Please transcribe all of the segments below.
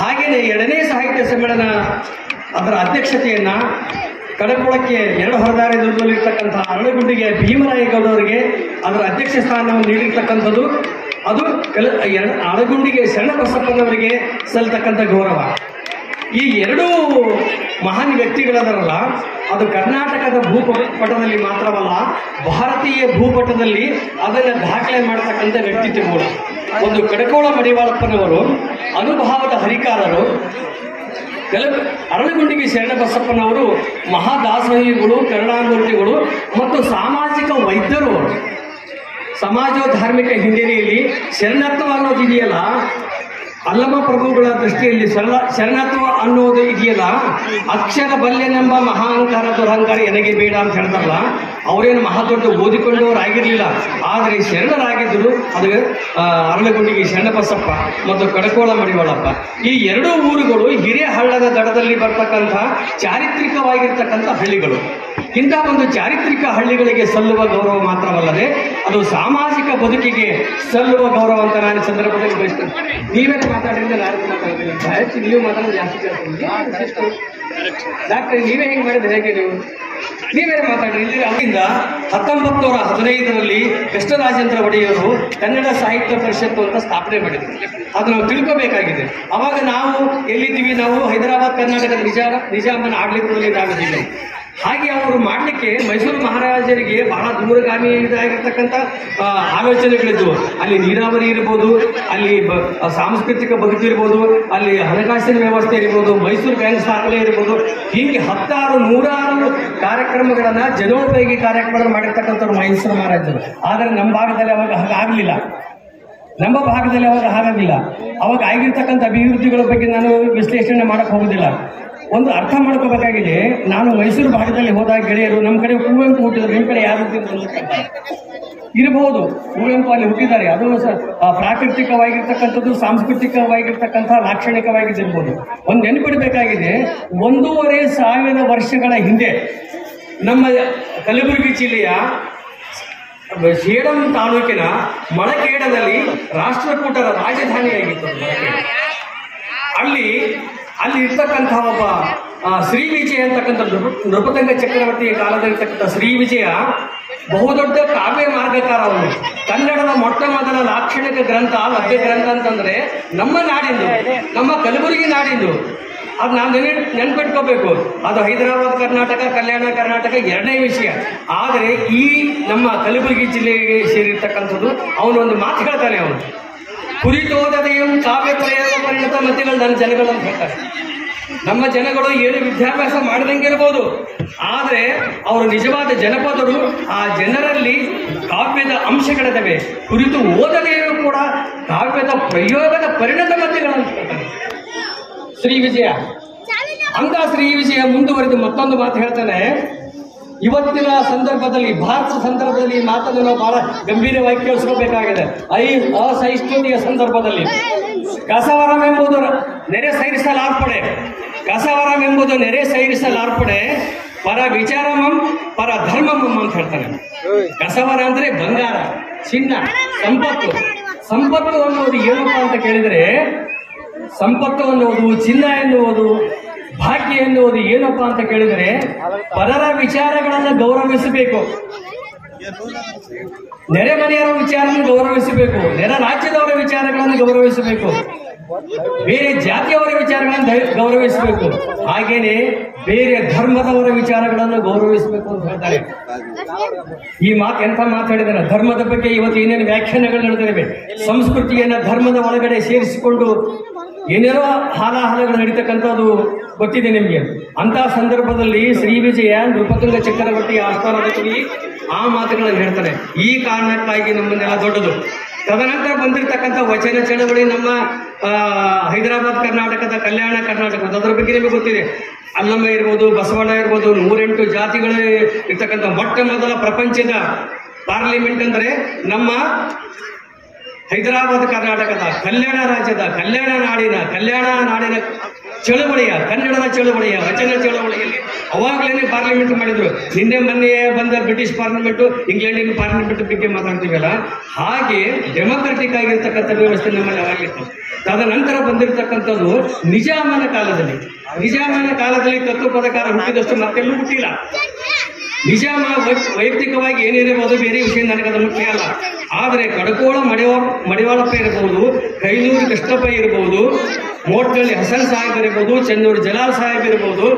ಹಾಗೆಯೇ ಎರಡನೇ ಸಾಹಿತ್ಯ ಸಮ್ಮೇಳನ ಅದರ ಅಧ್ಯಕ್ಷತೆಯನ್ನ ಕಡಕೊಳಕ್ಕೆ ಎರಡು ಹೊರದಾರಿ ದೂರದಲ್ಲಿರ್ತಕ್ಕಂಥ ಅರಳಗುಂಡಿಗೆ ಭೀಮರಾಯಗೌಡವರಿಗೆ ಅದರ ಅಧ್ಯಕ್ಷ ಸ್ಥಾನವನ್ನು ನೀಡಿರ್ತಕ್ಕಂಥದ್ದು ಅದು ಕೆಲ ಎರಡು ಅರಳಗುಂಡಿಗೆ ಶರಣಬಸಪ್ಪನವರಿಗೆ ಸಲ್ತಕ್ಕಂಥ ಗೌರವ ಈ ಎರಡೂ ಮಹಾನ್ ವ್ಯಕ್ತಿಗಳದರಲ್ಲ ಅದು ಕರ್ನಾಟಕದ ಭೂಪಟದಲ್ಲಿ ಮಾತ್ರವಲ್ಲ ಭಾರತೀಯ ಭೂಪಟದಲ್ಲಿ ಅದನ್ನು ದಾಖಲೆ ಮಾಡತಕ್ಕಂಥ ವ್ಯಕ್ತಿತ್ವಗಳು ಒಂದು ಕಡಕೋಳ ಮಡಿವಾಳಪ್ಪನವರು ಅನುಭಾವದ ಹರಿಕಾರರು ಕೆಲವು ಅರಳಗುಂಡಿಗೆ ಶರಣಬಸಪ್ಪನವರು ಮಹಾದಾಸೋಹಿಗಳು ಕರುಣಾಮೂರ್ತಿಗಳು ಮತ್ತು ಸಾಮಾಜಿಕ ವೈದ್ಯರು ಅವರು ಸಮಾಜ ಧಾರ್ಮಿಕ ಹಿನ್ನೆಲೆಯಲ್ಲಿ ಶರಣತ್ವ ಅನ್ನೋದು ಇದೆಯಲ್ಲ ಅಲ್ಲಮ ಪ್ರಭುಗಳ ದೃಷ್ಟಿಯಲ್ಲಿ ಶರಣ ಶರಣತ್ವ ಅನ್ನೋದು ಇದೆಯಲ್ಲ ಅಕ್ಷರ ಬಲ್ಯನೆಂಬ ಮಹಾಂಕಾರ ದುರಹಂಕಾರ ಎನಗೆ ಬೇಡ ಅಂತ ಹೇಳ್ತಾರಲ್ಲ ಅವರೇನು ಮಹಾ ದೊಡ್ಡ ಓದಿಕೊಂಡವರು ಆಗಿರಲಿಲ್ಲ ಆದರೆ ಶರಣರಾಗಿದ್ದರು ಅದು ಆ, ಅರಳಗುಂಡಿಗೆ ಶರಣಬಸಪ್ಪ ಮತ್ತು ಕಡಕೋಳ ಮಡಿವಾಳಪ್ಪ ಈ ಎರಡೂ ಊರುಗಳು ಹಿರೇಹಳ್ಳದ ದಡದಲ್ಲಿ ಬರ್ತಕ್ಕಂಥ ಚಾರಿತ್ರಿಕವಾಗಿರ್ತಕ್ಕಂಥ ಹಳ್ಳಿಗಳು ಇಂಥ ಒಂದು ಚಾರಿತ್ರಿಕ ಹಳ್ಳಿಗಳಿಗೆ ಸಲ್ಲುವ ಗೌರವ ಮಾತ್ರವಲ್ಲದೆ ಅದು ಸಾಮಾಜಿಕ ಬದುಕಿಗೆ ಸಲ್ಲುವ ಗೌರವ ಅಂತ ನಾನು ಈ ಸಂದರ್ಭದಲ್ಲಿ ಬಯಸ್ತೇನೆ ನೀವೇ ಮಾತಾಡಿದ್ರೆ ನಾನು ಮಾತಾಡ್ತೀನಿ ಹೆಚ್ಚು ನೀವು ಮಾತಾಡೋದು ಜಾಸ್ತಿ ಕೇಳ್ತೀನಿ ಡಾಕ್ಟರ್ ನೀವೇ ಹೆಂಗೆ ಮಾಡಿದ್ರೆ ಹೇಗೆ ನೀವು ನೀವೇ ಮಾತಾಡ್ರಿ ಇಲ್ಲಿ ಅಲ್ಲಿಂದ ಹತ್ತೊಂಬತ್ತು ನೂರ ಹದಿನೈದರಲ್ಲಿ ಕೃಷ್ಣರಾಜೇಂದ್ರ ಒಡೆಯರು ಕನ್ನಡ ಸಾಹಿತ್ಯ ಪರಿಷತ್ತು ಅಂತ ಸ್ಥಾಪನೆ ಮಾಡಿದ್ರು ಅದು ನಾವು ತಿಳ್ಕೋಬೇಕಾಗಿದೆ ಅವಾಗ ನಾವು ಎಲ್ಲಿದ್ದೀವಿ ನಾವು ಹೈದರಾಬಾದ್ ಕರ್ನಾಟಕದ ನಿಜಾಮ ನಿಜಾಮನ ಆಡಳಿತದಲ್ಲಿ ನಾವಿದ್ದೀವಿ ಹಾಗೆ ಅವರು ಮಾಡಲಿಕ್ಕೆ ಮೈಸೂರು ಮಹಾರಾಜರಿಗೆ ಬಹಳ ದೂರಗಾಮಿ ಇದಾಗಿರ್ತಕ್ಕಂಥ ಆ, ಆಲೋಚನೆಗಳಿದ್ವು ಅಲ್ಲಿ ನೀರಾವರಿ ಇರ್ಬೋದು ಅಲ್ಲಿ ಬ- ಆ, ಸಾಂಸ್ಕೃತಿಕ ಬದುಕು ಇರ್ಬೋದು ಅಲ್ಲಿ ಹಣಕಾಸಿನ ವ್ಯವಸ್ಥೆ ಇರ್ಬೋದು ಮೈಸೂರು ಬ್ಯಾಂಕ್ ಸ್ಥಾಪನೆ ಇರ್ಬೋದು ಹೀಗೆ ಹತ್ತಾರು ನೂರಾರು ಕಾರ್ಯಕ್ರಮಗಳನ್ನ ಜನೋಪಯೋಗಿ ಕಾರ್ಯಕ್ರಮ ಮಾಡಿರ್ತಕ್ಕಂಥವ್ರು ಮೈಸೂರು ಮಹಾರಾಜರು ಆದರೆ ನಮ್ಮ ಭಾಗದಲ್ಲಿ ಅವಾಗ ಹಾಗಾಗಲಿಲ್ಲ ನಮ್ಮ ಭಾಗದಲ್ಲಿ ಅವಾಗ ಹಾಗಾಗಿಲ್ಲ ಅವಾಗ ಆಗಿರ್ತಕ್ಕಂಥ ಅಭಿವೃದ್ಧಿಗಳ ಬಗ್ಗೆ ನಾನು ವಿಶ್ಲೇಷಣೆ ಮಾಡಕ್ ಹೋಗುದಿಲ್ಲ ಒಂದು ಅರ್ಥ ಮಾಡ್ಕೋಬೇಕಾಗಿದೆ ನಾನು ಮೈಸೂರು ಭಾಗದಲ್ಲಿ ಹೋದಾಗ ಗೆಳೆಯರು ನಮ್ಮ ಕಡೆ ಕುವೆಂಪು ಹುಟ್ಟಿದ್ರು ನಿಮ್ಮ ಕಡೆ ಯಾರು ಹುಟ್ಟಿದ್ರು ಅಂತ ಕೇಳ್ತಾರೆ. ಇರಬಹುದು ಕುವೆಂಪು ಅಲ್ಲಿ ಹುಟ್ಟಿದ್ದಾರೆ ಅದು ಸ- ಆ, ಪ್ರಾಕೃತಿಕವಾಗಿರ್ತಕ್ಕಂಥದ್ದು ಸಾಂಸ್ಕೃತಿಕವಾಗಿರ್ತಕ್ಕಂಥ ಲಾಕ್ಷಣಿಕವಾಗಿದ್ದಿರ್ಬೋದು ಒಂದು ನೆನಪಿಡಬೇಕಾಗಿದೆ ಒಂದೂವರೆ ಸಾವಿರ ವರ್ಷಗಳ ಹಿಂದೆ ನಮ್ಮ ಕಲಬುರಗಿ ಜಿಲ್ಲೆಯ ಸೇಡಂ ತಾಲೂಕಿನ ಮಳಕೇಡದಲ್ಲಿ ರಾಷ್ಟ್ರಕೂಟರ ರಾಜಧಾನಿಯಾಗಿತ್ತು ಅದು ಮಳಕೇಡ. ಅಲ್ಲಿ ಅಲ್ಲಿ ಇರ್ತಕ್ಕಂಥ ಒಬ್ಬ ಆ, ಶ್ರೀ ವಿಜಯ ಅಂತಕ್ಕಂಥ ನೃಪ ನೃಪತಂಗ ಚಕ್ರವರ್ತಿಯ ಕಾಲದಲ್ಲಿರ್ತಕ್ಕಂಥ ಶ್ರೀ ವಿಜಯ ಬಹುದೊಡ್ಡ ಕಾವ್ಯ ಮಾರ್ಗಕಾರ ಅವನು ಕನ್ನಡದ ಮೊಟ್ಟ ಮೊದಲ ಲಾಕ್ಷಣಿಕ ಗ್ರಂಥ ಲಭ್ಯ ಗ್ರಂಥ ಅಂತಂದ್ರೆ ನಮ್ಮ ನಾಡಿಂದು ನಮ್ಮ ಕಲಬುರಗಿ ನಾಡಿಂದು ಅದು ನಾವು ನೆನೆ ನೆನ್ಪಿಟ್ಕೋಬೇಕು ಅದು ಹೈದರಾಬಾದ್ ಕರ್ನಾಟಕ ಕಲ್ಯಾಣ ಕರ್ನಾಟಕ ಎರಡನೇ ವಿಷಯ ಆದರೆ ಈ ನಮ್ಮ ಕಲಬುರಗಿ ಜಿಲ್ಲೆಗೆ ಸೇರಿರ್ತಕ್ಕಂಥದ್ದು ಅವನೊಂದು ಮಾತು ಹೇಳ್ತಾನೆ ಅವನು ಕುರಿತೋದದೆಯಂ ಕಾವ್ಯ ಪ್ರಯೋಗ ಪರಿಣತ ಮತಿಗಳು ನನ್ನ ಜನಗಳು ಅಂತ ಹೇಳ್ತಾರೆ ನಮ್ಮ ಜನಗಳು ಏನು ವಿದ್ಯಾಭ್ಯಾಸ ಮಾಡದಂಗೆ ಇರ್ಬೋದು ಆದರೆ ಅವರು ನಿಜವಾದ ಜನಪದರು ಆ ಜನರಲ್ಲಿ ಕಾವ್ಯದ ಅಂಶಗಳಿದ್ದಾವೆ ಕುರಿತು ಓದದೆಯೂ ಕೂಡ ಕಾವ್ಯದ ಪ್ರಯೋಗದ ಪರಿಣತ ಮತಿಗಳಂತ ಹೇಳ್ತಾರೆ ಶ್ರೀ ವಿಜಯ ಅಂತ ಶ್ರೀ ವಿಜಯ ಮುಂದುವರೆದು ಮತ್ತೊಂದು ಮಾತು ಹೇಳ್ತಾನೆ ಇವತ್ತಿನ ಸಂದರ್ಭದಲ್ಲಿ ಭಾರತ ಸಂದರ್ಭದಲ್ಲಿ ಈ ಮಾತನ್ನು ನಾವು ಬಹಳ ಗಂಭೀರವಾಗಿ ಕೇಳಿಸ್ಕೋಬೇಕಾಗಿದೆ ಐ ಅಸಹಿಷ್ಣುತೆಯ ಸಂದರ್ಭದಲ್ಲಿ ಕಸವರಂ ಎಂಬುದು ನೆರೆ ಸೈರಿಸಲಾರ್ಪಡೆ ಕಸವರಂ ಎಂಬುದು ನೆರೆ ಸೈರಿಸಲಾರ್ಪಡೆ ಪರ ವಿಚಾರಮಂ ಪರ ಧರ್ಮಮಂ ಅಂತ ಹೇಳ್ತಾನೆ ಕಸವರ ಅಂದ್ರೆ ಬಂಗಾರ ಚಿನ್ನ ಸಂಪತ್ತು ಸಂಪತ್ತು ಅನ್ನೋದು ಏನಪ್ಪಾ ಅಂತ ಕೇಳಿದ್ರೆ ಸಂಪತ್ತು ಅನ್ನುವುದು ಚಿನ್ನ ಎನ್ನುವುದು ಭಾಗ್ಯ ಎನ್ನುವುದು ಏನಪ್ಪಾ ಅಂತ ಕೇಳಿದರೆ ಪರರ ವಿಚಾರಗಳನ್ನು ಗೌರವಿಸಬೇಕು ನೆರೆ ಮನೆಯವರ ವಿಚಾರವನ್ನು ಗೌರವಿಸಬೇಕು ನೆರ ರಾಜ್ಯದವರ ವಿಚಾರಗಳನ್ನು ಗೌರವಿಸಬೇಕು ಬೇರೆ ಜಾತಿಯವರ ವಿಚಾರಗಳನ್ನು ದ- ಗೌರವಿಸಬೇಕು ಹಾಗೇನೆ ಬೇರೆ ಧರ್ಮದವರ ವಿಚಾರಗಳನ್ನು ಗೌರವಿಸಬೇಕು ಅಂತ ಹೇಳ್ತಾರೆ ಈ ಮಾತು ಎಂತ ಮಾತಾಡಿದಾರೆ ಧರ್ಮದ ಬಗ್ಗೆ ಇವತ್ತು ಏನೇನು ವ್ಯಾಖ್ಯಾನಗಳು ನಡೆದಿವೆ ಸಂಸ್ಕೃತಿಯನ್ನ ಧರ್ಮದ ಒಳಗಡೆ ಸೇರಿಸಿಕೊಂಡು ಏನೇನೋ ಹಾಲಾಹಲಗಳು ನಡೀತಕ್ಕಂಥದ್ದು ಗೊತ್ತಿದೆ ನಿಮಗೆ ಅಂತ ಸಂದರ್ಭದಲ್ಲಿ ಶ್ರೀ ವಿಜಯ ನೃಪತುಂಗ ಚಕ್ರವರ್ತಿ ಆಸ್ಥಾನದ ಕವಿ ಆ ಮಾತುಗಳನ್ನು ಹೇಳ್ತಾನೆ ಈ ಕಾರಣಕ್ಕಾಗಿ ನಮ್ಮನ್ನೆಲ್ಲ ದೊಡ್ಡದು ತದನಂತರ ಬಂದಿರತಕ್ಕಂಥ ವಚನ ಚಳವಳಿ ನಮ್ಮ ಆ, ಹೈದರಾಬಾದ್ ಕರ್ನಾಟಕದ ಕಲ್ಯಾಣ ಕರ್ನಾಟಕ ಅದರ ಬಗ್ಗೆ ನಿಮಗೆ ಗೊತ್ತಿದೆ ಅಲ್ಲಮ್ಮ ಇರ್ಬೋದು ಬಸವಣ್ಣ ಇರ್ಬೋದು ನೂರೆಂಟು ಜಾತಿಗಳು ಇರ್ತಕ್ಕಂಥ ಮೊಟ್ಟ ಮೊದಲ ಪ್ರಪಂಚದ ಪಾರ್ಲಿಮೆಂಟ್ ಅಂದರೆ ನಮ್ಮ ಹೈದರಾಬಾದ್ ಕರ್ನಾಟಕದ ಕಲ್ಯಾಣ ರಾಜ್ಯದ ಕಲ್ಯಾಣ ನಾಡಿನ ಕಲ್ಯಾಣ ನಾಡಿನ ಚಳುವಳಿಯ ಕನ್ನಡದ ಚಳುವಳಿಯ ವಚನ ಚಳುವಳಿಯಲ್ಲಿ ಅವಾಗಲೇ ಪಾರ್ಲಿಮೆಂಟ್ ಮಾಡಿದ್ರು ನಿನ್ನೆ ಮೊನ್ನೆ ಬಂದ ಬ್ರಿಟಿಷ್ ಪಾರ್ಲಿಮೆಂಟ್ ಇಂಗ್ಲೆಂಡಿನ ಪಾರ್ಲಿಮೆಂಟ್ ಬಗ್ಗೆ ಮಾತಾಡ್ತೀವಲ್ಲ ಹಾಗೆ ಡೆಮೊಕ್ರೆಟಿಕ್ ಆಗಿರ್ತಕ್ಕಂಥ ವ್ಯವಸ್ಥೆ ನಮ್ಮಲ್ಲಿ ಅವಾಗಿತ್ತು ತದನಂತರ ಬಂದಿರತಕ್ಕಂಥದ್ದು ನಿಜಾಮನ ಕಾಲದಲ್ಲಿ ನಿಜಾಮನ ಕಾಲದಲ್ಲಿ ತತ್ವ ಪದಕಾರ ಹುಟ್ಟಿದಷ್ಟು ಮತ್ತೆಲ್ಲೂ ಹುಟ್ಟಿಲ್ಲ ನಿಜಾಮ ವೈ- ವೈಯಕ್ತಿಕವಾಗಿ ಏನಿರಬಹುದು ಬೇರೆ ವಿಷಯ ನನಗದು ಮುಖ್ಯ ಅಲ್ಲ ಆದರೆ ಕಡಕೋಳ ಮಡಿವ ಮಡಿವಾಳಪ್ಪ ಇರಬಹುದು ಕೈನೂರು ಕೃಷ್ಣಪ್ಪ ಇರಬಹುದು ಮೋಟ್ಗಳ್ಳಿ ಹಸನ್ ಸಾಹೇಬ್ ಇರಬಹುದು ಚೆನ್ನೂರು ಜಲಾಲ್ ಸಾಹೇಬ್ ಇರಬಹುದು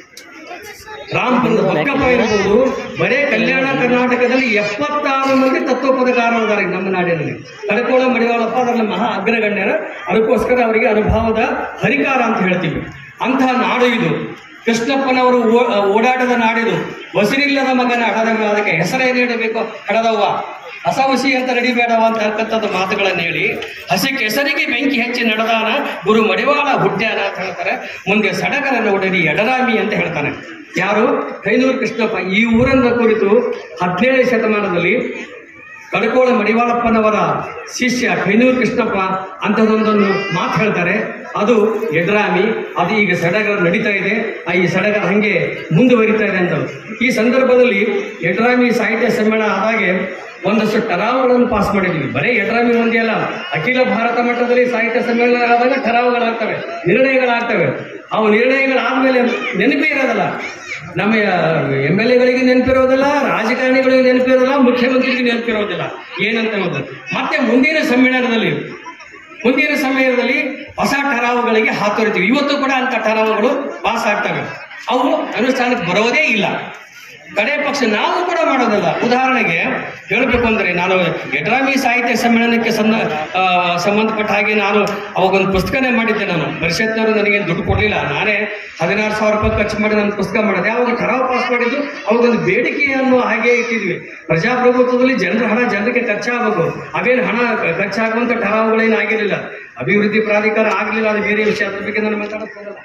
ರಾಮಪುರದ ಬಕ್ಕಪ್ಪ ಇರಬಹುದು ಬರೇ ಕಲ್ಯಾಣ ಕರ್ನಾಟಕದಲ್ಲಿ ಎಪ್ಪತ್ತಾರು ಮಂದಿ ತತ್ವ ಪದಕಾರರಿದ್ದಾರೆ ನಮ್ಮ ನಾಡಿನಲ್ಲಿ ಕಡಕೋಳ ಮಡಿವಾಳಪ್ಪ ಅದರಲ್ಲಿ ಮಹಾ ಅಗ್ರಗಣ್ಯರ ಅದಕ್ಕೋಸ್ಕರ ಅವರಿಗೆ ಅನುಭವದ ಹರಿಕಾರ ಅಂತ ಹೇಳ್ತೀವಿ ಅಂತಹ ನಾಡು ಇದು ಕೃಷ್ಣಪ್ಪನವರು ಓ- ಓಡಾಟದ ನಾಡಿದು ವಸಿರಿಲ್ಲದ ಮಗನ ಹಡದ ಅದಕ್ಕೆ ಹೆಸರೇನು ಇಡಬೇಕು ಹಡದವ್ವ ಹಸವಸಿ ಅಂತ ನಡಿಬೇಡವ ಅಂತ ಅಂತಕ್ಕಂಥದ್ದು ಮಾತುಗಳನ್ನು ಹೇಳಿ ಹಸಿಗೆ ಹೆಸರಿಗೆ ಬೆಂಕಿ ಹಚ್ಚಿ ನಡೆದಾನ ಗುರು ಮಡಿವಾಳ ಹುಟ್ಟ್ಯಾನ ಅಂತ ಹೇಳ್ತಾರೆ ಮುಂದೆ ಸಡಗರ ನೋಡರಿ ಎಡರಾಮಿ ಅಂತ ಹೇಳ್ತಾನೆ ಯಾರು ಕೈನೂರು ಕೃಷ್ಣಪ್ಪ ಈ ಊರನ್ನ ಕುರಿತು ಹದಿನೇಳನೇ ಶತಮಾನದಲ್ಲಿ ಕಡಕೋಳ ಮಡಿವಾಳಪ್ಪನವರ ಶಿಷ್ಯ ಕೈನೂರು ಕೃಷ್ಣಪ್ಪ ಅಂಥದ್ದೊಂದನ್ನು ಮಾತು ಹೇಳ್ತಾರೆ ಅದು ಎಡ್ರಾಮಿ ಅದು ಈಗ ಸಡಗರ ನಡೀತಾ ಇದೆ ಆ ಈ ಸಡಗರ ಹಂಗೆ ಮುಂದುವರಿತಾ ಇದೆ ಅಂತ ಈ ಸಂದರ್ಭದಲ್ಲಿ ಎಡ್ರಾಮಿ ಸಾಹಿತ್ಯ ಸಮ್ಮೇಳನ ಆದಾಗೆ ಒಂದಷ್ಟು ಠರಾವುಗಳನ್ನು ಪಾಸ್ ಮಾಡಿದ್ವಿ ಬರೀ ಎಡ್ರಾಮಿ ಒಂದೇ ಅಲ್ಲ ಅಖಿಲ ಭಾರತ ಮಟ್ಟದಲ್ಲಿ ಸಾಹಿತ್ಯ ಸಮ್ಮೇಳನ ಆದಾಗ ಠರಾವುಗಳಾಗ್ತವೆ ನಿರ್ಣಯಗಳಾಗ್ತವೆ ಅವು ನಿರ್ಣಯಗಳಾದ್ಮೇಲೆ ನೆನಪೇ ಇರೋದಲ್ಲ ನಮ್ಮ ಎಮ್ ಎಲ್ ಎಗಳಿಗೆ ನೆನಪಿರೋದಿಲ್ಲ ರಾಜಕಾರಣಿಗಳಿಗೆ ನೆನಪಿರೋದಿಲ್ಲ ಮುಖ್ಯಮಂತ್ರಿಗೆ ನೆನಪಿರೋದಿಲ್ಲ ಏನಂತ ಅನ್ನೋದು ಮತ್ತೆ ಮುಂದಿನ ಸಮ್ಮೇಳನದಲ್ಲಿ ಮುಂದಿನ ಸಮಯದಲ್ಲಿ ಹೊಸ ಠರಾವುಗಳಿಗೆ ಹಾತೊರಿತೀವಿ ಇವತ್ತು ಕೂಡ ಅಂತ ಠರಾವುಗಳು ಪಾಸ್ ಆಗ್ತವೆ ಅವು ಅನುಷ್ಠಾನಕ್ಕೆ ಬರೋದೇ ಇಲ್ಲ ಕಡೆ ಪಕ್ಷ ನಾವು ಕೂಡ ಮಾಡೋದಿಲ್ಲ ಉದಾಹರಣೆಗೆ ಹೇಳಬೇಕು ಅಂದ್ರೆ ನಾನು ಎಡ್ರಾಮಿ ಸಾಹಿತ್ಯ ಸಮ್ಮೇಳನಕ್ಕೆ ಸಂದ ಆ, ಸಂಬಂಧಪಟ್ಟ ಹಾಗೆ ನಾನು ಅವಾಗೊಂದು ಪುಸ್ತಕನೇ ಮಾಡಿದ್ದೆ ನಾನು ಪರಿಷತ್ನವರು ನನಗೆ ದುಡ್ಡು ಕೊಡಲಿಲ್ಲ ನಾನೇ ಹದಿನಾರು ಸಾವಿರ ರೂಪಾಯಿ ಖರ್ಚು ಮಾಡಿ ನಾನು ಪುಸ್ತಕ ಮಾಡಿದೆ ಅವಾಗ ಠರಾವು ಪಾಸ್ ಮಾಡಿದ್ದು ಅವಾಗೊಂದು ಬೇಡಿಕೆಯನ್ನು ಹಾಗೆ ಇಟ್ಟಿದ್ವಿ ಪ್ರಜಾಪ್ರಭುತ್ವದಲ್ಲಿ ಜನರ ಹಣ ಜನರಿಗೆ ಖರ್ಚಾಗಬೇಕು ಅವೇನು ಹಣ ಕ- ಖರ್ಚಾಗುವಂತ ಠರಾವುಗಳೇನು ಆಗಿರಲಿಲ್ಲ ಅಭಿವೃದ್ಧಿ ಪ್ರಾಧಿಕಾರ ಆಗಲಿಲ್ಲ ಅದು ಬೇರೆ ವಿಷಯ ಅದ್ರ ಬಗ್ಗೆ ನಾನು ಮಾತಾಡಕ್ ಹೋಗಲ್ಲ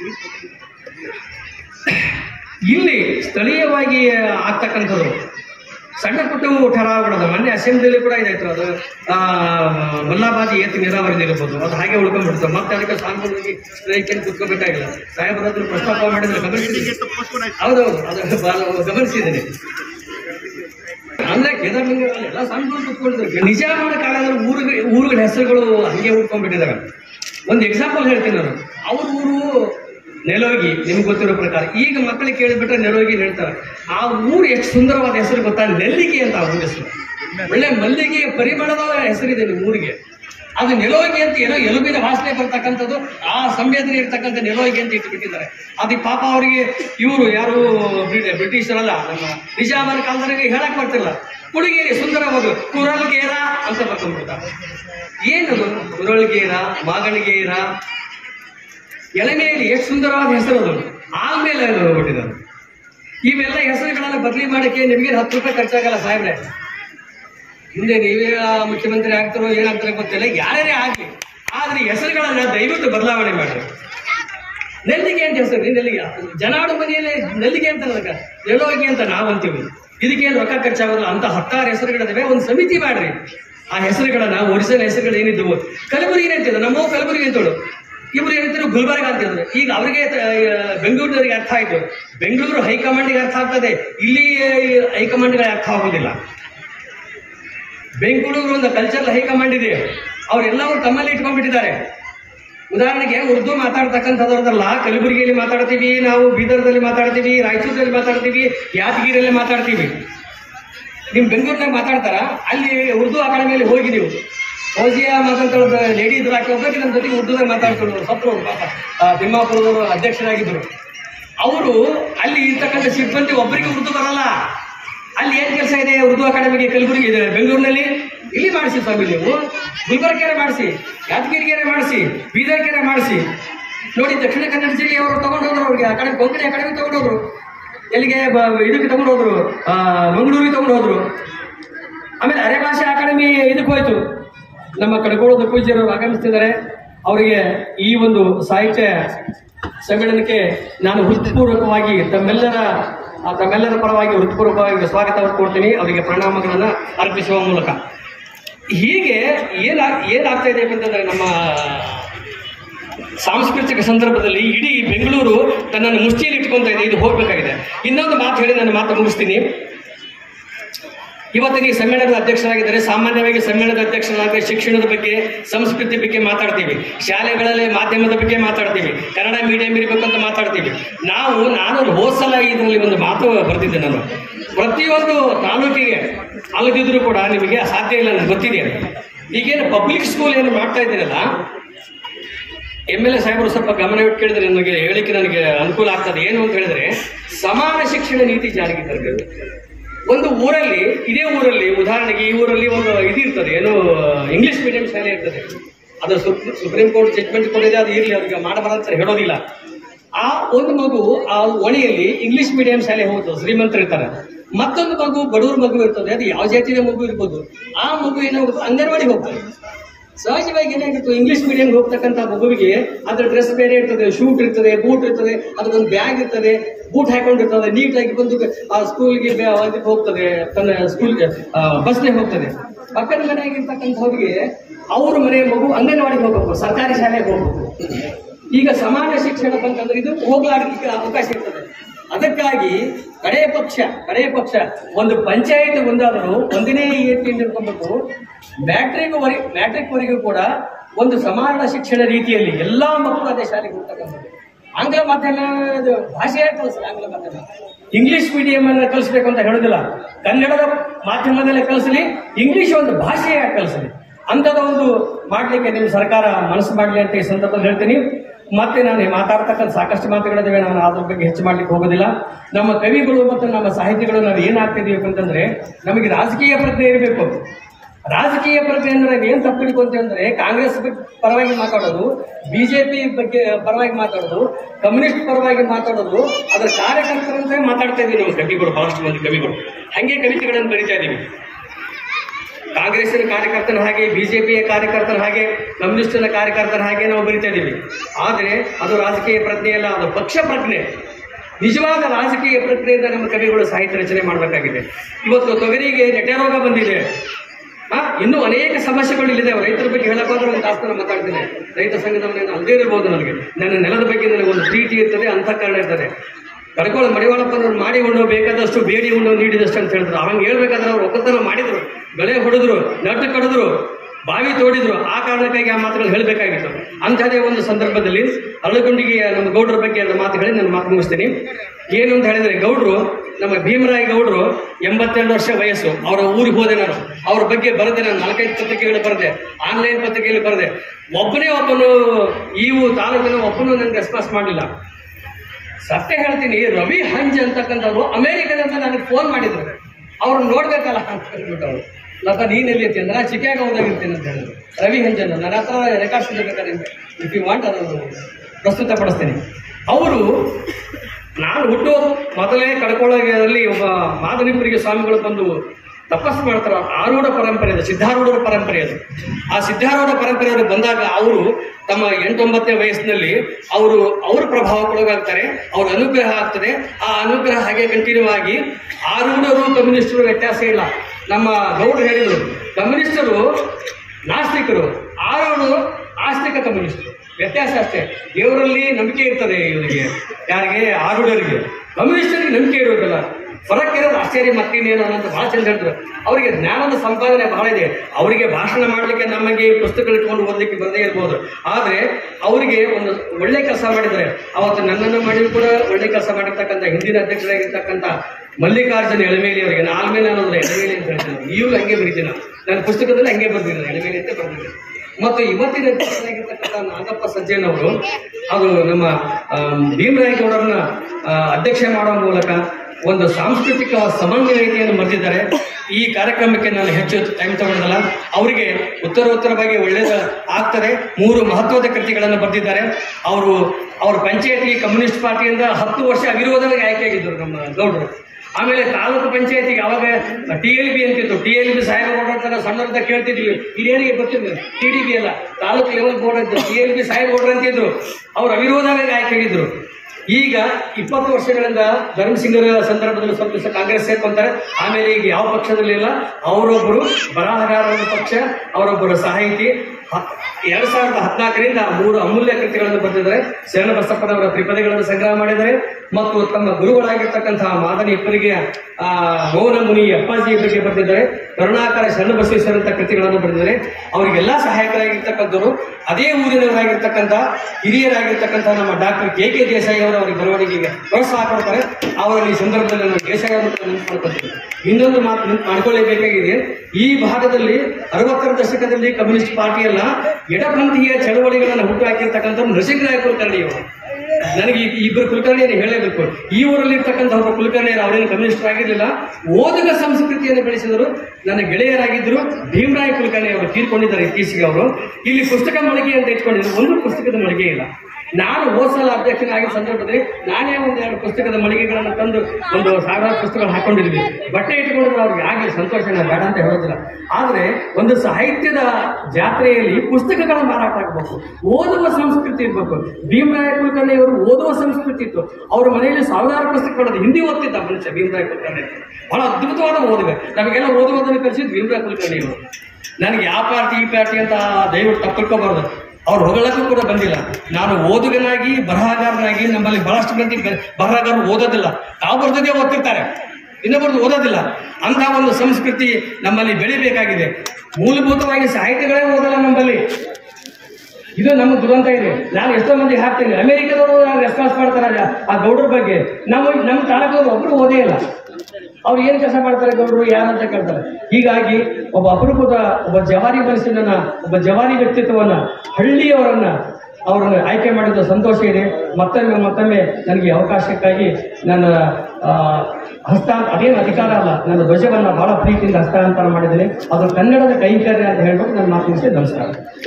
ಇಲ್ಲಿ ಸ್ಥಳೀಯವಾಗಿ ಆಗ್ತಕ್ಕಂಥದ್ದು ಸಣ್ಣ ಪುಟ್ಟವು ಠರಾವುಗಳದ ಮೊನ್ನೆ ಅಸೆಂಬ್ಲಿಯಲ್ಲಿ ಕೂಡ ಇದಾಯ್ತು ಅದು ಆ, ಮಲ್ಲಾಬಾದಿ ಏತ್ ನೀರಾವರಿ ಇರ್ಬೋದು ಅದು ಹಾಗೆ ಉಳ್ಕೊಂಡ್ಬಿಡ್ತು ಮತ್ತೆ ಅದಕ್ಕೆ ಸಾಂಗ್ಗಳಿಗೆ ಸ್ಟ್ರೈಕ್ ಏನು ಕುತ್ಕೋಬೇಕಾಗಿಲ್ಲ ಸಾಹೇಬರ ಹತ್ರ ಪ್ರಸ್ತಾಪ ಮಾಡಿದ್ರೆ ಗಮನಿಸಿದ್ದೀನಿ ಹೌದೌದು ಅದು ಬಹಳ ಗಮನಿಸಿದ್ದೀನಿ ಅಂದ್ರೆ ಕೇದಾರ್ಲಿಂಗದಲ್ಲಿ ಎಲ್ಲ ಸಣ್ಣಗಳು ಕುತ್ಕೊಂಡಿದ್ದಾರೆ ನಿಜಾಮನ ಕಾಲದಲ್ಲಿ ಊರುಗಳ ಊರುಗಳ ಹೆಸರುಗಳು ಹಂಗೆ ಉಟ್ಕೊಂಡ್ಬಿಟ್ಟಿದ್ದಾರೆ ಒಂದು ಎಕ್ಸಾಂಪಲ್ ಹೇಳ್ತೀನಿ ನಾನು ಅವ್ರ ಊರು ನೆಲೋಗಿ ನಿಮ್ಗೆ ಗೊತ್ತಿರೋ ಪ್ರಕಾರ ಈಗ ಮಕ್ಕಳಿಗೆ ಕೇಳಿಬಿಟ್ರೆ ನೆಲೋಗಿ ಅಂತ ಹೇಳ್ತಾರೆ ಆ ಊರು ಎಷ್ಟು ಸುಂದರವಾದ ಹೆಸರು ಗೊತ್ತಾ ನೆಲ್ಲಿಗೆ ಅಂತ ಆ ಊರ ಹೆಸರು ಒಳ್ಳೆ ಮಲ್ಲಿಗೆಯ ಪರಿಮಳದ ಹೆಸರಿದೆ ನಿಮ್ಮ ಊರಿಗೆ ಅದು ನೆಲೋಗಿ ಅಂತ ಏನೋ ಎಲುಬಿನ ವಾಸನೆ ಬರ್ತಕ್ಕಂಥದ್ದು ಆ ಸಂವೇದನೆ ಇರ್ತಕ್ಕಂಥ ನೆಲೋಗಿ ಅಂತ ಇಟ್ಬಿಟ್ಟಿದ್ದಾರೆ ಅದು ಪಾಪ ಅವರಿಗೆ ಇವರು ಯಾರು ಬ್ರಿ- ಬ್ರಿಟಿಷರಲ್ಲ ನಮ್ಮ ನಿಜಾಮನ ಕಾಲದಲ್ಲಿ ಹೇಳಕ್ ಬರ್ತಿಲ್ಲ ಕುಡಿಗೇರಿ ಸುಂದರವಾದ ಕುರಲ್ಗೇರ ಅಂತ ಬರ್ಕೊಂಡ್ಬಿಡ್ತಾರೆ ಏನದು ಕುರಳ್ಗೇರ ಮಾಗಣಿಗೇರ ಎಳಮೆಯಲ್ಲಿ ಎಷ್ಟು ಸುಂದರವಾದ ಹೆಸರು ಅದು ಆಲ್ಮೇಲೆ ಅದು ಹೋಗ್ಬಿಟ್ಟಿದ್ದಾರೆ ಇವೆಲ್ಲ ಹೆಸರುಗಳನ್ನ ಬದಲಿ ಮಾಡಕ್ಕೆ ನಿಮಗೆ ಹತ್ತು ರೂಪಾಯಿ ಖರ್ಚಾಗಲ್ಲ ಸಾಹೇಬ್ರೆ ಹಿಂದೆ ನೀವೇ ಆ ಮುಖ್ಯಮಂತ್ರಿ ಆಗ್ತಾರೋ ಏನಾಗ್ತಾರೋ ಗೊತ್ತಿಲ್ಲ ಯಾರೇ ಆಗಲಿ ಆದ್ರೆ ಈ ಹೆಸರುಗಳನ್ನ ದಯವಿಟ್ಟು ಬದಲಾವಣೆ ಮಾಡಿ ನೆಲ್ಲಿಗೆ ಅಂತ ಹೆಸರು ನೀ ನೆಲ್ಲಿಗೆ ಜನಾಡು ಮನೆಯಲ್ಲೇ ನೆಲ್ಲಿಗೆ ಅಂತ ಅದಕ್ಕೆ ನೆಲೋಗಿ ಅಂತ ನಾವು ಅಂತೀವಿ ಇದಕ್ಕೇನು ರೊಕ್ಕ ಖರ್ಚಾಗೋಲ್ಲ ಅಂತ ಹತ್ತಾರು ಹೆಸರುಗಳಿದಾವೆ ಒಂದು ಸಮಿತಿ ಮಾಡ್ರಿ ಆ ಹೆಸರುಗಳನ್ನ ಒರಿಜಿನಲ್ ಹೆಸರುಗಳು ಏನಿದ್ದವು ಕಲಬುರಗಿ ಅಂತಿದ್ರು ನಮ್ಮವು ಕಲಬುರಗಿ ಅಂತೇಳು ಇಬ್ರು ಏನಂತಾರೆ ಗುಲ್ಬರ್ಗ ಅಂತಿದ್ರು ಈಗ ಅವರಿಗೆ ಬೆಂಗಳೂರಿನವರಿಗೆ ಅರ್ಥ ಆಯ್ತು ಬೆಂಗಳೂರು ಹೈಕಮಾಂಡ್ಗೆ ಅರ್ಥ ಆಗ್ತದೆ ಇಲ್ಲಿ ಹೈಕಮಾಂಡ್ಗೆ ಅರ್ಥ ಆಗೋದಿಲ್ಲ ಬೆಂಗಳೂರು ಒಂದು ಕಲ್ಚರಲ್ ಹೈಕಮಾಂಡ್ ಇದೆ ಅವರೆಲ್ಲರೂ ತಮ್ಮಲ್ಲಿ ಇಟ್ಕೊಂಡ್ಬಿಟ್ಟಿದ್ದಾರೆ ಉದಾಹರಣೆಗೆ ಉರ್ದು ಮಾತಾಡ್ತಕ್ಕಂಥದ್ರಲ್ಲ ಕಲಬುರಗಿಯಲ್ಲಿ ಮಾತಾಡ್ತೀವಿ ನಾವು ಬೀದರ್ದಲ್ಲಿ ಮಾತಾಡ್ತೀವಿ ರಾಯಚೂರಲ್ಲಿ ಮಾತಾಡ್ತೀವಿ ಯಾದಗಿರಿಯಲ್ಲಿ ಮಾತಾಡ್ತೀವಿ ನಿಮ್ ಬೆಂಗಳೂರಿನಾಗ ಮಾತಾಡ್ತಾರ ಅಲ್ಲಿ ಉರ್ದು ಅಕಾಡೆಮಿಯಲ್ಲಿ ಹೋಗಿ ನೀವು ಫೌಜಿಯಾ ಮಾತಾಡ್ತಾಳ ಲೇಡಿ ಇದ್ರ ಆಕೆ ಒಬ್ಬಾಕಿ ನಮ್ಮ ಜೊತೆಗೆ ಉರ್ದುದಾಗ ಮಾತಾಡ್ತಾರೆ ಸತ್ರು ಪಾಪ ಆ, ತಿಮ್ಮಾಪುರದವರು ಅಧ್ಯಕ್ಷರಾಗಿದ್ದರು ಅವರು ಅಲ್ಲಿ ಇರ್ತಕ್ಕಂಥ ಸಿಬ್ಬಂದಿ ಒಬ್ಬರಿಗೆ ಉರ್ದು ಬರಲ್ಲ ಅಲ್ಲಿ ಏನ್ ಕೆಲಸ ಇದೆ ಉರ್ದು ಅಕಾಡೆಮಿಗೆ ಕಲಬುರಗಿ ಇದೆ ಬೆಂಗಳೂರಿನಲ್ಲಿ ಇಲ್ಲಿ ಮಾಡಿಸಿ ಸ್ವಾಮಿ ನೀವು ಗುಲ್ಬರ್ಗೆರೆ ಮಾಡಿಸಿ ಯಾದಗಿರಿಗೆರೆ ಮಾಡಿಸಿ ಬೀದರ್ಗೆರೆ ಮಾಡಿಸಿ ನೋಡಿ ದಕ್ಷಿಣ ಕನ್ನಡ ಜಿಲ್ಲೆಯವರು ತಗೊಂಡೋದ್ರು ಅವ್ರಿಗೆ ಅಕಾಡೆಮಿ ಕೊಂಕಣಿ ಅಕಾಡೆಮಿ ತಗೊಂಡೋದ್ರು ಎಲ್ಲಿಗೆ ಬ- ಇದಕ್ಕೆ ತಗೊಂಡೋದ್ರು ಆ, ಮಂಗಳೂರಿಗೆ ತಗೊಂಡೋದ್ರು ಆಮೇಲೆ ಅರೆ ಭಾಷೆ ಅಕಾಡೆಮಿ ಇದಕ್ಕೆ ಹೋಯ್ತು ನಮ್ಮ ಕಡಕೋಳದ ಪೂಜ್ಯರು ಆಗಮಿಸ್ತಿದ್ದಾರೆ ಅವರಿಗೆ ಈ ಒಂದು ಸಾಹಿತ್ಯ ಸಮ್ಮೇಳನಕ್ಕೆ ನಾನು ಹೃತ್ಪೂರ್ವಕವಾಗಿ ತಮ್ಮೆಲ್ಲರ ಆ, ತಮ್ಮೆಲ್ಲರ ಪರವಾಗಿ ಹೃತ್ಪೂರ್ವಕವಾಗಿ ಸ್ವಾಗತವನ್ನು ಕೊಡ್ತೀನಿ ಅವರಿಗೆ ಪ್ರಣಾಮಗಳನ್ನು ಅರ್ಪಿಸುವ ಮೂಲಕ ಹೀಗೆ ಏನಾಗ್ ಏನಾಗ್ತಾ ಇದೆ ಅಂತಂದ್ರೆ ನಮ್ಮ ಸಾಂಸ್ಕೃತಿಕ ಸಂದರ್ಭದಲ್ಲಿ ಇಡೀ ಬೆಂಗಳೂರು ತನ್ನನ್ನು ಮುಷ್ಟಿಯಲ್ಲಿ ಇಟ್ಕೊಂತ ಇದೆ ಇದು ಹೋಗ್ಬೇಕಾಗಿದೆ ಇನ್ನೊಂದು ಮಾತು ಹೇಳಿ ನನ್ನ ಮಾತು ಮುಗಿಸ್ತೀನಿ ಇವತ್ತಿನ ಈ ಸಮ್ಮೇಳನದ ಅಧ್ಯಕ್ಷರಾಗಿದ್ದಾರೆ ಸಾಮಾನ್ಯವಾಗಿ ಸಮ್ಮೇಳನದ ಅಧ್ಯಕ್ಷರಾದರೆ ಶಿಕ್ಷಣದ ಬಗ್ಗೆ ಸಂಸ್ಕೃತಿ ಬಗ್ಗೆ ಮಾತಾಡ್ತೀವಿ ಶಾಲೆಗಳಲ್ಲಿ ಮಾಧ್ಯಮದ ಬಗ್ಗೆ ಮಾತಾಡ್ತೀವಿ ಕನ್ನಡ ಮೀಡಿಯಂ ಇರಬೇಕು ಅಂತ ಮಾತಾಡ್ತೀವಿ ನಾವು ನಾನು ಹೋದ ಸಲ ಇದರಲ್ಲಿ ಒಂದು ಮಾತು ಬರೆದಿದ್ದೆ ನಾನು ಪ್ರತಿಯೊಂದು ತಾಲೂಕಿಗೆ ಅಲ್ಲದಿದ್ರೂ ಕೂಡ ನಿಮಗೆ ಸಾಧ್ಯ ಇಲ್ಲ ನನಗೆ ಗೊತ್ತಿದೆ ಈಗೇನು ಪಬ್ಲಿಕ್ ಸ್ಕೂಲ್ ಏನು ಮಾಡ್ತಾ ಇದ್ದೀರಲ್ಲ ಎಮ್ ಎಲ್ ಎ ಸಾಹೇಬರು ಸ್ವಲ್ಪ ಗಮನವಿಟ್ಟು ಕೇಳಿದ್ರೆ ನನಗೆ ಹೇಳಿಕೆ ನನಗೆ ಅನುಕೂಲ ಆಗ್ತದೆ ಏನು ಅಂತ ಹೇಳಿದ್ರೆ ಸಮಾನ ಶಿಕ್ಷಣ ನೀತಿ ಜಾರಿಗೆ ತರಬೇಕು ಒಂದು ಊರಲ್ಲಿ ಇದೇ ಊರಲ್ಲಿ ಉದಾಹರಣೆಗೆ ಈ ಊರಲ್ಲಿ ಒಂದು ಇದು ಇರ್ತದೆ ಏನು ಇಂಗ್ಲಿಷ್ ಮೀಡಿಯಂ ಶಾಲೆ ಇರ್ತದೆ ಅದು ಸುಪ್- ಸುಪ್ರೀಂ ಕೋರ್ಟ್ ಜಡ್ಜ್ಮೆಂಟ್ ಕೊಟ್ಟಿದೆ ಅದು ಇರಲಿ ಅದಕ್ಕೆ ಮಾಡಬಾರಂತ ಹೇಳೋದಿಲ್ಲ ಆ ಒಂದು ಮಗು ಆ ಓಣಿಯಲ್ಲಿ ಇಂಗ್ಲಿಷ್ ಮೀಡಿಯಂ ಶಾಲೆ ಹೋಗ್ತದೆ ಶ್ರೀಮಂತರು ಇರ್ತಾರೆ ಮತ್ತೊಂದು ಮಗು ಬಡವ್ರ ಮಗು ಇರ್ತದೆ ಅದು ಯಾವ ಜಾತಿಯ ಮಗು ಇರ್ಬೋದು ಆ ಮಗು ಏನಾಗುತ್ತೆ ಅಂಗನವಾಡಿಗೆ ಹೋಗ್ತದೆ ಸಹಜವಾಗಿ ಏನಾಗಿತ್ತು ಇಂಗ್ಲಿಷ್ ಮೀಡಿಯಂ ಹೋಗ್ತಕ್ಕಂಥ ಮಗುವಿಗೆ ಅದ್ರ ಡ್ರೆಸ್ ಬೇರೆ ಇರ್ತದೆ ಶೂಟ್ ಇರ್ತದೆ ಬೂಟ್ ಇರ್ತದೆ ಅದಕ್ಕೊಂದು ಬ್ಯಾಗ್ ಇರ್ತದೆ ಬೂಟ್ ಹಾಕೊಂಡಿರ್ತದೆ ನೀಟಾಗಿ ಬಂದು ಆ ಸ್ಕೂಲ್ಗೆ ಅದಕ್ಕೆ ಹೋಗ್ತದೆ ತನ್ನ ಸ್ಕೂಲ್ಗೆ ಬಸ್ನೇ ಹೋಗ್ತದೆ ಪಕ್ಕದ ಮನೆಯಾಗಿರ್ತಕ್ಕಂಥವ್ರಿಗೆ ಅವ್ರ ಮನೆ ಮಗು ಅಂಗನವಾಡಿಗೆ ಹೋಗ್ಬೇಕು ಸರ್ಕಾರಿ ಶಾಲೆಗೆ ಹೋಗ್ಬೇಕು ಈಗ ಸಮಾನ ಶಿಕ್ಷಣ ಬಂತಂದ್ರೆ ಇದು ಹೋಗ್ಲಾಡಲಿಕ್ಕೆ ಅವಕಾಶ ಇರ್ತದೆ ಅದಕ್ಕಾಗಿ ಕಡೆಯ ಪಕ್ಷ ಕಡೆಯ ಪಕ್ಷ ಒಂದು ಪಂಚಾಯತ್ ಒಂದಾದರೂ ಒಂದನೇ ಇಯರ್ತಿಯಿಂದ ಹಿಡ್ಕೊಂಡ್ಬಿಟ್ಟು ಮ್ಯಾಟ್ರಿಕ್ ವರೆ ಮ್ಯಾಟ್ರಿಕ್ ವರೆಗೂ ಕೂಡ ಒಂದು ಸಮಾನ ಶಿಕ್ಷಣ ರೀತಿಯಲ್ಲಿ ಎಲ್ಲಾ ಮಕ್ಕಳು ಅದೇ ಶಾಲೆಗೆ ಹೋಗ್ತಕ್ಕಂಥದ್ದು ಆಂಗ್ಲ ಮಾಧ್ಯಮ ಅದು ಭಾಷೆಯೇ ಕಲಿಸಲ್ಲ ಆಂಗ್ಲ ಮಾಧ್ಯಮ ಇಂಗ್ಲಿಷ್ ಮೀಡಿಯಂ ಅನ್ನ ಕಲಿಸ್ಬೇಕು ಅಂತ ಹೇಳೋದಿಲ್ಲ ಕನ್ನಡದ ಮಾಧ್ಯಮದಲ್ಲೇ ಕಲಿಸಲಿ ಇಂಗ್ಲಿಷ್ ಒಂದು ಭಾಷೆಯಾಗಿ ಕಲಿಸಲಿ ಅಂಥದ ಒಂದು ಮಾಡ್ಲಿಕ್ಕೆ ನಿಮ್ಮ ಸರ್ಕಾರ ಮನಸ್ಸು ಮಾಡಲಿ ಅಂತ ಈ ಸಂದರ್ಭದಲ್ಲಿ ಹೇಳ್ತೀನಿ ಮತ್ತೆ ನಾನು ಮಾತಾಡ್ತಕ್ಕಂಥ ಸಾಕಷ್ಟು ಮಾತುಗಳಿದಾವೆ ನಾನು ಅದ್ರ ಬಗ್ಗೆ ಹೆಚ್ಚು ಮಾಡ್ಲಿಕ್ಕೆ ಹೋಗೋದಿಲ್ಲ ನಮ್ಮ ಕವಿಗಳು ಮತ್ತು ನಮ್ಮ ಸಾಹಿತಿಗಳು ನಾವು ಏನಾಗ್ತಿದೀವಿ ಅಂತಂದ್ರೆ ನಮಗೆ ರಾಜಕೀಯ ಪ್ರಜ್ಞೆ ಇರಬೇಕು ರಾಜಕೀಯ ಪ್ರಜ್ಞೆ ಅಂದ್ರೆ ಏನ್ ತಪ್ಪು ತಿಳ್ಕೊಂತೀವಿ ಅಂದ್ರೆ ಕಾಂಗ್ರೆಸ್ ಬಗ್ಗೆ ಪರವಾಗಿ ಮಾತಾಡೋದು ಬಿಜೆಪಿ ಬಗ್ಗೆ ಪರವಾಗಿ ಮಾತಾಡೋದು ಕಮ್ಯುನಿಸ್ಟ್ ಪರವಾಗಿ ಮಾತಾಡೋದು ಅದರ ಕಾರ್ಯಕರ್ತರಂತೆ ಮಾತಾಡ್ತಾ ಇದೀವಿ ನಮ್ಮ ಕವಿಗಳು ಬಹಳಷ್ಟು ಮಂದಿ ಕವಿಗಳು ಹಂಗೆ ಕವಿತೆಗಳನ್ನು ಬರಿತಾ ಇದೀವಿ ಕಾಂಗ್ರೆಸ್ಸಿನ ಕಾರ್ಯಕರ್ತನ ಹಾಗೆ ಬಿಜೆಪಿಯ ಕಾರ್ಯಕರ್ತರ ಹಾಗೆ ಕಮ್ಯುನಿಸ್ಟಿನ ಕಾರ್ಯಕರ್ತರ ಹಾಗೆ ನಾವು ಬರಿತಾ ಇದ್ದೀವಿ ಆದರೆ ಅದು ರಾಜಕೀಯ ಪ್ರಜ್ಞೆ ಅಲ್ಲ ಅದು ಪಕ್ಷ ಪ್ರಜ್ಞೆ ನಿಜವಾದ ರಾಜಕೀಯ ಪ್ರಜ್ಞೆಯಿಂದ ನಮ್ಮ ಕವಿಗಳು ಸಾಹಿತ್ಯ ರಚನೆ ಮಾಡಬೇಕಾಗಿದೆ ಇವತ್ತು ತೊಗರಿಗೆ ನೆಟೆ ರೋಗ ಬಂದಿದೆ ಆ, ಇನ್ನೂ ಅನೇಕ ಸಮಸ್ಯೆಗಳು ಇಲ್ಲಿದೆ ರೈತರ ಬಗ್ಗೆ ಹೇಳಕ್ಕೋದ್ರೆ ಒಂದು ದಾಸ್ತಾನ ಮಾತಾಡ್ತೇನೆ ರೈತ ಸಂಘದವನೇನು ಅಲ್ಲದೇ ಇರ್ಬೋದು ನನಗೆ ನನ್ನ ನೆಲದ ಬಗ್ಗೆ ನನಗೆ ಒಂದು ಪ್ರೀತಿ ಇರ್ತದೆ ಅಂತಃಕರಣ ಇರ್ತದೆ ಕಡ್ಕೊಳ್ಳ ಮಡಿವಾಳಪ್ಪನವ್ರು ಮಾಡಿ ಉಣ್ಣೋ ಬೇಕಾದಷ್ಟು ಬೇಡಿ ಉಣ್ಣೋ ನೀಡಿದಷ್ಟು ಅಂತ ಹೇಳಿದ್ರು ಅವಂಗೆ ಹೇಳ್ಬೇಕಾದ್ರೆ ಅವ್ರು ಒಕ್ಕತನ ಮಾಡಿದ್ರು ಬೆಳೆ ಹೊಡೆದ್ರು ನಟ್ಟು ಕಡಿದ್ರು ಬಾವಿ ತೋಡಿದ್ರು ಆ ಕಾರಣಕ್ಕಾಗಿ ಆ ಮಾತುಗಳು ಹೇಳಬೇಕಾಗಿತ್ತು ಅಂಥದೇ ಒಂದು ಸಂದರ್ಭದಲ್ಲಿ ಅರಳುಗುಂಡಿಗೆ ನಮ್ಮ ಗೌಡ್ರ ಬಗ್ಗೆ ಎರಡು ಮಾತುಗಳೇ ನಾನು ಮಾತು ಮುಗಿಸ್ತೀನಿ ಏನು ಅಂತ ಹೇಳಿದ್ರೆ ಗೌಡ್ರು ನಮ್ಮ ಭೀಮರಾಯ ಗೌಡ್ರು ಎಂಬತ್ತೆರಡು ವರ್ಷ ವಯಸ್ಸು ಅವರ ಊರಿಗೆ ಹೋದೆ ನಾನು ಅವ್ರ ಬಗ್ಗೆ ಬರೆದೆ ನಾನು ನಾಲ್ಕೈದು ಪತ್ರಿಕೆಗಳು ಬರೆದೆ ಆನ್ಲೈನ್ ಪತ್ರಿಕೆಯಲ್ಲಿ ಬರೆದೆ ಒಬ್ಬನೇ ಒಬ್ಬನು ಇವು ತಾಲೂಕಿನ ಒಬ್ಬನು ನನಗೆ ರೆಸ್ಪಾನ್ಸ್ ಮಾಡಲಿಲ್ಲ ಸತ್ಯ ಹೇಳ್ತೀನಿ ರವಿ ಹಂಜ್ ಅಂತಕ್ಕಂಥವ್ರು ಅಮೇರಿಕದಿಂದ ನನಗೆ ಫೋನ್ ಮಾಡಿದ್ರು ಅವ್ರನ್ನ ನೋಡ್ಬೇಕಲ್ಲ ಅಂತ ಹೇಳ್ಬಿಟ್ಟು ಅವರು ಲತಾ ನೀನೆಲ್ಲಿ ಇರ್ತೀನಿ ಅಂದ್ರೆ ಚಿಕಾಗೋ ಹೋದಾಗಿರ್ತೀನಿ ಅಂತ ಹೇಳಿದ್ರು ರವಿ ಹಂಜನ್ ನನ್ನ ಹತ್ರ ರೆಕಾರ್ಡ್ಸ್ ಬೇಕಾದ್ರೆ ಇಫ್ ಯು ವಾಂಟ್ ಅದನ್ನು ಪ್ರಸ್ತುತಪಡಿಸ್ತೀನಿ ಅವರು ನಾನು ಹುಟ್ಟು ಮೊದಲೇ ಕಡ್ಕೊಳ್ಳೋದಲ್ಲಿ ಒಬ್ಬ ಮಾದನಿಪುರಿಗೆ ಸ್ವಾಮಿಗಳು ಬಂದು ತಪಸ್ಸು ಮಾಡ್ತಾರೆ ಆರೂಢ ಪರಂಪರೆ ಅದು ಸಿದ್ಧಾರೂಢರ ಪರಂಪರೆ ಅದು ಆ ಸಿದ್ಧಾರೂಢ ಪರಂಪರೆಯವರು ಬಂದಾಗ ಅವರು ತಮ್ಮ ಎಂಟೊಂಬತ್ತನೇ ವಯಸ್ಸಿನಲ್ಲಿ ಅವರು ಅವ್ರ ಪ್ರಭಾವಕ್ಕೊಳಗಾಗ್ತಾರೆ ಅವ್ರ ಅನುಗ್ರಹ ಆಗ್ತದೆ ಆ ಅನುಗ್ರಹ ಹಾಗೆ ಕಂಟಿನ್ಯೂ ಆಗಿ ಆರೂಢರು ಕಮ್ಯುನಿಸ್ಟರು ವ್ಯತ್ಯಾಸ ಇಲ್ಲ ನಮ್ಮ ಗೌಡ್ರು ಹೇಳಿದರು ಕಮ್ಯುನಿಸ್ಟರು ನಾಸ್ತಿಕರು ಆರೂಢರು ಆಸ್ತಿಕ ಕಮ್ಯುನಿಸ್ಟರು ವ್ಯತ್ಯಾಸ ಅಷ್ಟೇ ದೇವರಲ್ಲಿ ನಂಬಿಕೆ ಇರ್ತದೆ ಇವರಿಗೆ ಯಾರಿಗೆ ಆರೂಢರಿಗೆ ಕಮ್ಯುನಿಸ್ಟರಿಗೆ ನಂಬಿಕೆ ಇರೋದಿಲ್ಲ ಫರಕ್ ಇರೋದು ಆಶ್ಚರ್ಯ ಮತ್ತೇನೇನು ಅನ್ನೋದು ಬಹಳ ಚಂದ ಹೇಳ್ತಾರೆ ಅವರಿಗೆ ಜ್ಞಾನದ ಸಂಪಾದನೆ ಬಹಳ ಇದೆ ಅವರಿಗೆ ಭಾಷಣ ಮಾಡಲಿಕ್ಕೆ ನಮಗೆ ಪುಸ್ತಕಗಳು ಇಟ್ಕೊಂಡು ಓದಲಿಕ್ಕೆ ಬರದೇ ಇರ್ಬೋದು ಆದರೆ ಅವರಿಗೆ ಒಂದು ಒಳ್ಳೆ ಕೆಲಸ ಮಾಡಿದ್ದಾರೆ ಅವತ್ತು ನನ್ನನ್ನು ಮಾಡಿದ್ರು ಕೂಡ ಒಳ್ಳೆ ಕೆಲಸ ಮಾಡಿರ್ತಕ್ಕಂಥ ಹಿಂದಿನ ಅಧ್ಯಕ್ಷರಾಗಿರ್ತಕ್ಕಂಥ ಮಲ್ಲಿಕಾರ್ಜುನ ಎಳಮೇಲಿ ಅವರಿಗೆ ನಾನು ಆಲ್ಮೇಲೆ ಅನ್ನೋದ್ರ ಎಳಮೇಲಿ ಅಂತ ಹೇಳ್ತೀನಿ ಈಗಲೂ ಹಂಗೆ ಬರೀತೀನಿ ನಾನು. ನನ್ನ ಪುಸ್ತಕದಲ್ಲಿ ಹಂಗೆ ಬರ್ದಿದ್ದೀನಿ ಎಳಮೇಲಿ ಅಂತ ಬರ್ದಿದ್ದೀನಿ ಮತ್ತು ಇವತ್ತಿನ ಅಧ್ಯಕ್ಷರಾಗಿರ್ತಕ್ಕಂಥ ನಾಗಪ್ಪ ಸಜ್ಜನ್ ಅವರು ಅದು ನಮ್ಮ ಆಮ್, ಭೀಮರಾಯ ಗೌಡರನ್ನ ಆ, ಅಧ್ಯಕ್ಷ ಮಾಡುವ ಮೂಲಕ ಒಂದು ಸಾಂಸ್ಕೃತಿಕ ಸಮನ್ವಯತೆಯನ್ನು ಮರೆತಿದ್ದಾರೆ ಈ ಕಾರ್ಯಕ್ರಮಕ್ಕೆ ನಾನು ಹೆಚ್ಚು ಟೈಮ್ ತಗೊಳ್ಳೋದಲ್ಲ ಅವರಿಗೆ ಉತ್ತರೋತ್ತರವಾಗಿ ಒಳ್ಳೆಯದು ಆಗ್ತದೆ ಮೂರು ಮಹತ್ವದ ಕೃತಿಗಳನ್ನು ಬರೆದಿದ್ದಾರೆ ಅವರು ಅವ್ರ ಪಂಚಾಯತಿ ಕಮ್ಯುನಿಸ್ಟ್ ಪಾರ್ಟಿಯಿಂದ ಹತ್ತು ವರ್ಷ ಅವಿರೋಧವಾಗಿ ಆಯ್ಕೆಯಾಗಿದ್ದರು ನಮ್ಮ ಗೌಡರು ಆಮೇಲೆ ತಾಲೂಕು ಪಂಚಾಯತಿಗೆ ಅವಾಗ ಟಿ ಎಲ್ ಬಿ ಅಂತಿತ್ತು ಟಿ ಎಲ್ ಬಿ ಸಾಹೇಬ ಬೋರ್ಡ್ ಅಂತ ನಾವು ಸಣ್ಣವ್ರಿಂದ ಕೇಳ್ತಿದ್ವಿ ಹಿರಿಯರಿಗೆ ಗೊತ್ತಿಲ್ಲ ಟಿ ಡಿ ಬಿ ಅಲ್ಲ ತಾಲೂಕು ಲೆವೆಲ್ ಬೋರ್ಡ್ ಅಂತ ಟಿ ಎಲ್ ಬಿ ಸಾಹೇಬ ಬೋರ್ಡ್ ಅಂತಿದ್ರು ಅವ್ರು ಅವಿರೋಧವಾಗಿ ಆಯ್ಕೆಯಾಗಿದ್ರು ಈಗ ಇಪ್ಪತ್ತು ವರ್ಷಗಳಿಂದ ಧರ್ಮಸಿಂಗರ ಸಂದರ್ಭದಲ್ಲಿ ಸ್ವಲ್ಪ ದಿವಸ ಕಾಂಗ್ರೆಸ್ ಸೇರ್ಕೊಂತಾರೆ ಆಮೇಲೆ ಈಗ ಯಾವ ಪಕ್ಷದಲ್ಲಿ ಇಲ್ಲ ಅವರೊಬ್ಬರು ಬರಹಗಾರರ ಪಕ್ಷ ಅವರೊಬ್ಬರು ಸಾಹಿತಿ ಹತ್- ಎರಡ್ ಸಾವಿರದ ಹದಿನಾಲ್ಕರಿಂದ ಮೂರು ಅಮೂಲ್ಯ ಕೃತಿಗಳನ್ನು ಬರೆದಿದ್ದಾರೆ ಶರಣ ಬಸಪ್ಪನವರ ತ್ರಿಪದಿಗಳನ್ನು ಸಂಗ್ರಹ ಮಾಡಿದ್ದಾರೆ ಮತ್ತು ತಮ್ಮ ಗುರುಗಳಾಗಿರ್ತಕ್ಕಂತಹ ಮಾದನಿ ಇಬ್ಬರಿಗೆ ಆ ಮೌನ ಮುನಿ ಅಪ್ಪಾಜಿ ಬಗ್ಗೆ ಬರೆದಿದ್ದಾರೆ ಕರುಣಾಕರ ಶರಣ ಬಸವೇಶ್ವರ ಅಂತ ಕೃತಿಗಳನ್ನು ಬರೆದಿದ್ದಾರೆ ಅವರಿಗೆಲ್ಲ ಸಹಾಯಕರಾಗಿರ್ತಕ್ಕಂಥವ್ರು ಅದೇ ಊರಿನವರಾಗಿರ್ತಕ್ಕಂಥ ಹಿರಿಯರಾಗಿರ್ತಕ್ಕಂಥ ನಮ್ಮ ಡಾಕ್ಟರ್ ಕೆ ಕೆ ದೇಸಾಯಿ ಅವರು ಅವರಿಗೆ ಬರವಣಿಗೆಗೆ ಪ್ರೋತ್ಸಾಹ ಕೊಡ್ತಾರೆ ಅವರಲ್ಲಿ ಈ ಸಂದರ್ಭದಲ್ಲಿ ನಾನು ದೇಸಾಯಿ ಅವರನ್ನು ನೆನಪಿಸ್ಕೊಳ್ತೀನಿ ಇನ್ನೊಂದು ಮಾತು ನೆನ್ಪು ಮಾಡ್ಕೊಳ್ಳೇಬೇಕಾಗಿದೆ ಈ ಭಾಗದಲ್ಲಿ ಅರವತ್ತರ ದಶಕದಲ್ಲಿ ಕಮ್ಯುನಿಸ್ಟ್ ಪಾರ್ಟಿಯಲ್ಲ ಎಡಪಂಥೀಯ ಚಳವಳಿಗಳನ್ನು ಹುಟ್ಟುಹಾಕಿರ್ತಕ್ಕಂಥ ನರಸಿಂಹರಾಯ ಕುಲಕರ್ಣಿಯವರು ನನಗೆ ಈ ಇಬ್ಬರು ಕುಲಕರ್ಣಿಯನ್ನು ಹೇಳಲೇಬೇಕು ಈ ಊರಲ್ಲಿ ಇರ್ತಕ್ಕಂಥ ಒಬ್ಬ ಕುಲಕರ್ಣಿಯರು ಅವರೇನು ಕಮ್ಯುನಿಸ್ಟ್ ಆಗಿರಲಿಲ್ಲ ಓದುಗ ಸಂಸ್ಕೃತಿಯನ್ನು ಬೆಳೆಸಿದರು ನನ್ನ ಗೆಳೆಯರಾಗಿದ್ದರು ಭೀಮರಾಯ ಕುಲಕರ್ಣಿ ಅವರು ತೀರ್ಕೊಂಡಿದ್ದಾರೆ ಇತ್ತೀಚೆಗೆ ಅವರು ಇಲ್ಲಿ ಪುಸ್ತಕ ಮಳಿಗೆ ಅಂತ ಇಟ್ಕೊಂಡಿದ್ರು ಒಂದು ಪುಸ್ತಕದ ಮಳಿಗೆ ಇಲ್ಲ ನಾನು ಹೋದ್ಸಲ ಅಧ್ಯಕ್ಷನಾಗಿ ಸಂದರ್ಭದಲ್ಲಿ ನಾನೇ ಒಂದು ಎರಡು ಪುಸ್ತಕದ ಮಳಿಗೆಗಳನ್ನು ತಂದು ಒಂದು ಸಾವಿರಾರು ಪುಸ್ತಕಗಳು ಹಾಕೊಂಡಿದ್ವಿ ಬಟ್ಟೆ ಇಟ್ಕೊಂಡಿದ್ರೆ ಅವ್ರಿಗೆ ಆಗಲಿ ಸಂತೋಷ ನಾನು ಬೇಡ ಅಂತ ಹೇಳೋದಿಲ್ಲ ಆದರೆ ಒಂದು ಸಾಹಿತ್ಯದ ಜಾತ್ರೆಯಲ್ಲಿ ಪುಸ್ತಕಗಳ ಮಾರಾಟ ಆಗಬೇಕು ಓದುವ ಸಂಸ್ಕೃತಿ ಇರಬೇಕು ಭೀಮರಾಯ ಕುಲಕರ್ಣಿ ಅವರು ಓದುವ ಸಂಸ್ಕೃತಿ ಇತ್ತು ಅವ್ರ ಮನೆಯಲ್ಲಿ ಸಾವಿರಾರು ಪುಸ್ತಕಗಳು ಹಿಂದಿ ಓದ್ತಿದ್ದ ಮನುಷ್ಯ ಭೀಮರಾಯ ಕುಲಕರ್ಣಿ ಬಹಳ ಅದ್ಭುತವಾದ ಓದುಗ ನಮಗೆಲ್ಲ ಓದುವುದನ್ನು ಕಲಿಸಿದ್ದು ಭೀಮರಾಯ ಕುಲಕರ್ಣಿ ಅವರು ನನಗೆ ಯಾವ ಪಾರ್ಟಿ ಈ ಪಾರ್ಟಿ ಅಂತ ದಯವಿಟ್ಟು ತಪ್ಪಿಳ್ಕೋಬಾರ್ದು ಅವ್ರು ಹೊಗಳಕ್ಕೂ ಕೂಡ ಬಂದಿಲ್ಲ ನಾನು ಓದುಗನಾಗಿ ಬರಹಗಾರನಾಗಿ ನಮ್ಮಲ್ಲಿ ಬಹಳಷ್ಟು ಮಂದಿ ಬ- ಬರಹಗಾರರು ಓದೋದಿಲ್ಲ ತಾವು ಬರ್ದದೇ ಓದ್ತಿರ್ತಾರೆ ಇನ್ನೊಬ್ಬರದ್ದು ಓದೋದಿಲ್ಲ ಅಂತಹ ಒಂದು ಸಂಸ್ಕೃತಿ ನಮ್ಮಲ್ಲಿ ಬೆಳಿಬೇಕಾಗಿದೆ ಮೂಲಭೂತವಾಗಿ ಸಾಹಿತ್ಯಗಳೇ ಓದಲ್ಲ ನಮ್ಮಲ್ಲಿ ಇದು ನಮ್ಮ ದುರಂತ ಇದೆ ನಾನು ಎಷ್ಟೋ ಮಂದಿ ಹಾಕ್ತೇನೆ ಅಮೆರಿಕದವರು ರೆಸ್ಪಾನ್ಸ್ ಮಾಡ್ತಾರೆ ಆ ಗೌಡ್ರ ಬಗ್ಗೆ ನಮ್ಮ ನಮ್ಮ ತಾಲೂಕದವರು ಒಬ್ರು ಓದೇ ಇಲ್ಲ ಅವ್ರು ಏನ್ ಕೆಲಸ ಮಾಡ್ತಾರೆ ಗೌಡ್ರು ಯಾರಂತ ಕೇಳ್ತಾರೆ ಹೀಗಾಗಿ ಒಬ್ಬ ಅಪರೂಪದ ಒಬ್ಬ ಜವಾರಿ ಮನಸ್ಸಿನ ಒಬ್ಬ ಜವಾರಿ ವ್ಯಕ್ತಿತ್ವವನ್ನ ಹಳ್ಳಿಯವರನ್ನ ಅವರನ್ನು ಆಯ್ಕೆ ಮಾಡಿದ ಸಂತೋಷ ಇದೆ ಮತ್ತೊಮ್ಮೆ ಮತ್ತೊಮ್ಮೆ ನನಗೆ ಈ ಅವಕಾಶಕ್ಕಾಗಿ ನನ್ನ ಆ, ಹಸ್ತಾಂತ ಅದೇನು ಅಧಿಕಾರ ಅಲ್ಲ ನನ್ನ ಧ್ವಜವನ್ನ ಬಹಳ ಪ್ರೀತಿಯಿಂದ ಹಸ್ತಾಂತರ ಮಾಡಿದ್ದೇನೆ ಅದು ಕನ್ನಡದ ಕೈಂಕರ್ಯ ಅಂತ ಹೇಳ್ಬಿಟ್ಟು ನನ್ನ ಮಾತು ಮುಗಿಸಿ ನಮಸ್ಕಾರ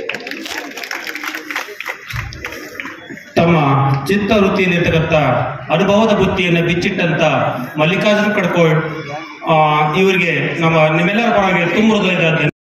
ತಮ್ಮ ಚಿತ್ತವೃತ್ತಿಯಲ್ಲಿರ್ತಕ್ಕಂಥ ಅನುಭವದ ಬುತ್ತಿಯನ್ನು ಬಿಚ್ಚಿಟ್ಟಂತ ಮಲ್ಲಿಕಾರ್ಜುನ ಕಡ್ಕೋಳ್ ಆ, ಇವರಿಗೆ ನಮ್ಮ ನಿಮ್ಮೆಲ್ಲರ ಪರವಾಗಿ ತುಂಬ ಹೃದಯದ